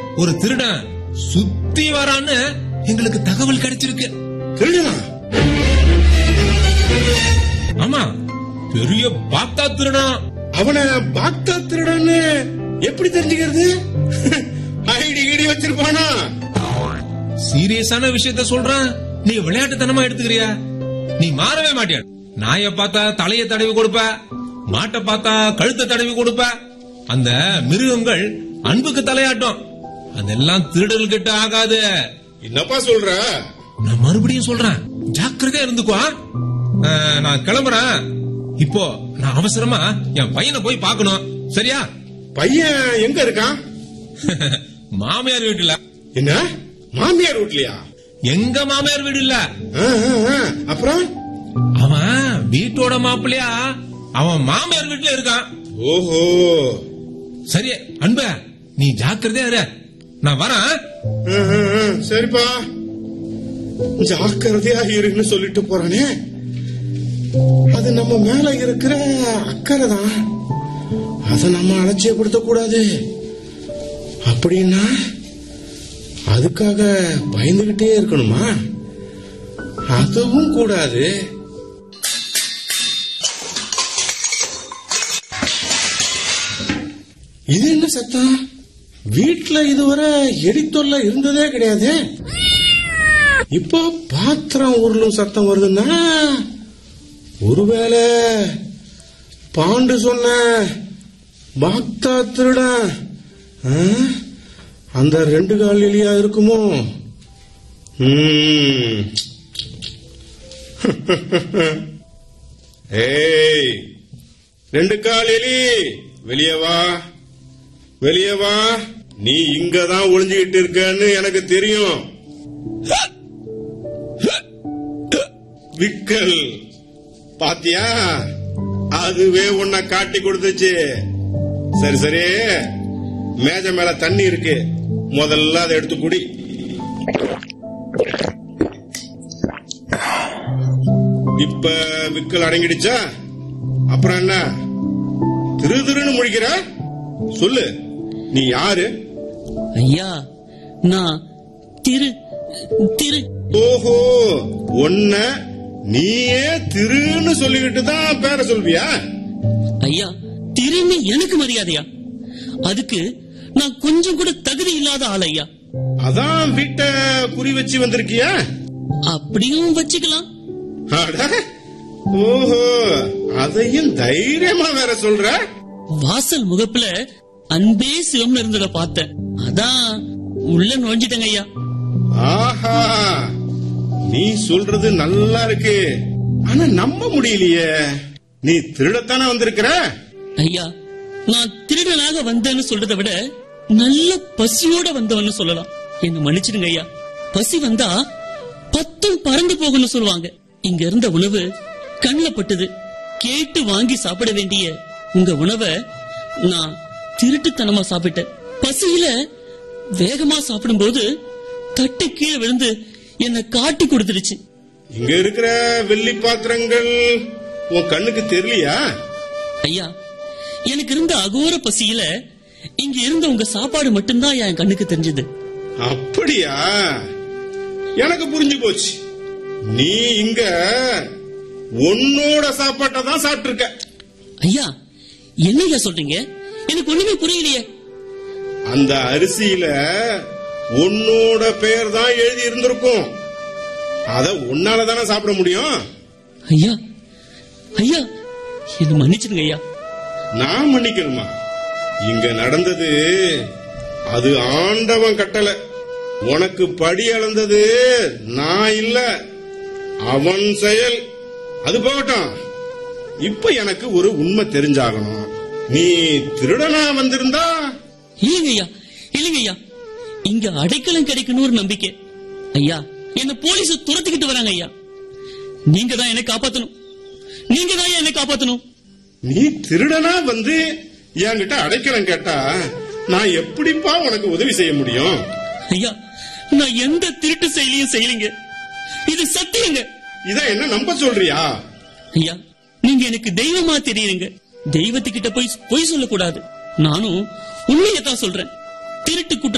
ஒரு திருடன் சுத்தி வரான்னு எங்களுக்கு தகவல் கிடைச்சிருக்கு திருடனா ஆமா பெரிய பாத்தா திருடன் அவனை பாக்தா திருடன்னு எப்படி தெரிஞ்சுக்கிறது ஐடி கிடி வச்சிருப்பானா சீரியஸான விஷயத்த சொல்றேன் நீ விளையாட்டுத்தனமா எடுத்துக்கிறியா நீ மாறவே மாட்டியா நாய பார்த்தா தலைய தடவி கொடுப்ப மாட்டை பார்த்தா கழுத்தை தடவி கொடுப்ப அந்த மிருகங்கள் அன்புக்கு தலையாட்டும் அதெல்லாம் திருடல் கிட்ட ஆகாது என்னப்பா சொல்ற நான் மறுபடியும் சொல்றேன் ஜாக்கிரதையா இருந்துக்கோ ஆ? அஹ், நான் கிளம்புறேன் இப்போ நான் அவசரமா என் பையனை போய் பார்க்கணும் சரியா பையன் எங்க இருக்கான் மாமியார் வீட்டுல என்ன மாமியார் வீட்லயா எங்க மாமியார் வீடு இல்ல ஆ, ஆ, ஆ. அப்புறம் அவன் வீட்டோட மாப்பிள்ளையா அவன் மாமியார் வீட்டுல இருக்கான் ஓஹோ சரி அன்ப நீ ஜாக்கிரதையா இரு நான் வரேன் ஆ, ஆ, ஆ. சரிப்பா ஜாக்கிரதையா இருன்னு சொல்லிட்டு போறானே அது நம்ம மேல இருக்கிற அக்கறை தான் அதை நம்ம அலட்சியப்படுத்த கூடாது அப்படின்னா அதுக்காக பயந்துகிட்டே இருக்கணுமா அதுவும் கூடாது இது என்ன சத்தம் வீட்ல இதுவரை எரித்தொல்ல இருந்ததே கிடையாது இப்போ பாத்திரம் உருளும் சத்தம் வருதுன்னா ஒருவேளை பாண்டு சொன்ன பாக்தா திருடன் ஆ? அந்த ரெண்டு கால் எலியா இருக்குமோ ம். ஏய் ரெண்டு கால் எலி வெளியே வா வெளியே வா நீ இங்கதான் ஒளிஞ்சுகிட்டு இருக்கன்னு எனக்கு தெரியும் விக்கல் பாத்தியா அதுவே உன்னை காட்டி கொடுத்துச்சு சரி சரி மேஜ மேல தண்ணி இருக்கு முதல்ல அதை எடுத்து குடி இப்ப விக்கல் அடங்கிடுச்சா அப்புறம் என்ன திரு திருன்னு முழிக்கிற சொல்லு நீ யாரு ஐயா நான் திரு திரு ஓஹோ உன்ன நீயே திருன்னு சொல்லிக்கிட்டு தான் பேர சொல்வியா ஐயா திரும்பி எனக்கு மரியாதையா அதுக்கு நான் கொஞ்சம் கூட தகுதி இல்லாத ஆள் ஐயா அதான் வீட்டை குறி வச்சு வந்திருக்கியா அப்படியும் வச்சுக்கலாம் அட, ஓஹோ அதையும் தைரியமா வேற சொல்ற வாசல் முகப்புல அன்பே சிவம்னு இருந்தத பார்த்தேன் அதான் உள்ள நுழைஞ்சிட்டேங்க ஐயா ஆஹா நீ சொல்றது நல்லா இருக்கு ஆனா நம்ப முடியலையே நீ திருடத்தானே வந்திருக்கிற ஐயா நான் திருடனாக வந்தேன்னு சொல்றதை விட நல்ல பசியோட வந்தவன்னு சொல்லலாம் என்ன மன்னிச்சிடுங்க ஐயா பசி வந்தா பத்தும் பறந்து போகும்னு சொல்லுவாங்க இங்க இருந்த உணவு கண்ணில் பட்டது கேட்டு வாங்கி சாப்பிட வேண்டிய உங்க உணவை நான் திருட்டுத்தனமா சாப்பிட்டேன் பசியில வேகமா சாப்பிடும்போது தட்டு கீழே விழுந்து என்னை காட்டி கொடுத்துருச்சு இங்க இருக்கிற வெள்ளி பாத்திரங்கள் உன் கண்ணுக்கு தெரியலையா ஐயா எனக்கு இருந்த அகோர பசியில இங்க இருந்த உங்க சாப்பாடு மட்டும்தான் என் கண்ணுக்கு தெரிஞ்சது அப்படியா எனக்கு புரிஞ்சு போச்சு நீ இங்க உன்னோட சாப்பாட்டை தான் சாப்பிட்டு இருக்க ஐயா என்னய்யா சொல்றீங்க எனக்கு ஒண்ணுமே புரியலையே அந்த அரிசியில உன்னோட பெயர் தான் எழுதி இருந்திருக்கும் அத உன்னால தானே சாப்பிட முடியும் ஐயா ஐயா என்ன மன்னிச்சிருங்க ஐயா நான் மன்னிக்கணுமா இங்க நடந்தது அது ஆண்டவன் கட்டளை உனக்கு படி அளந்தது நான் இல்ல அவன் செயல் அது போகட்டும் இப்ப எனக்கு ஒரு உண்மை தெரிஞ்சாகணும் நீ திருடனா வந்திருந்தா இல்லைங்க ஐயா இல்லைங்க ஐயா இங்க அடைக்கலம் கிடைக்கணும் ஒரு நம்பிக்கை ஐயா என்ன போலீஸ் துரத்திக்கிட்டு வராங்க ஐயா நீங்க தான் என்னை காப்பாத்தணும் நீங்க தான் என்னை காப்பாத்தணும் நீ திருடனா வந்து என்கிட்ட அடைக்கலம் கேட்டா நான் எப்படிப்பா உனக்கு உதவி செய்ய முடியும் ஐயா நான் எந்த திருட்டு செயலியும் செய்யலைங்க இது சத்தியங்க இத என்ன நம்ப சொல்றியா ஐயா நீங்க எனக்கு தெய்வமா தெரியுங்க தெய்வத்துக்கிட்ட போய் பொய் சொல்லக்கூடாது நானும் உண்மையை தான் சொல்றேன் திருட்டு குற்ற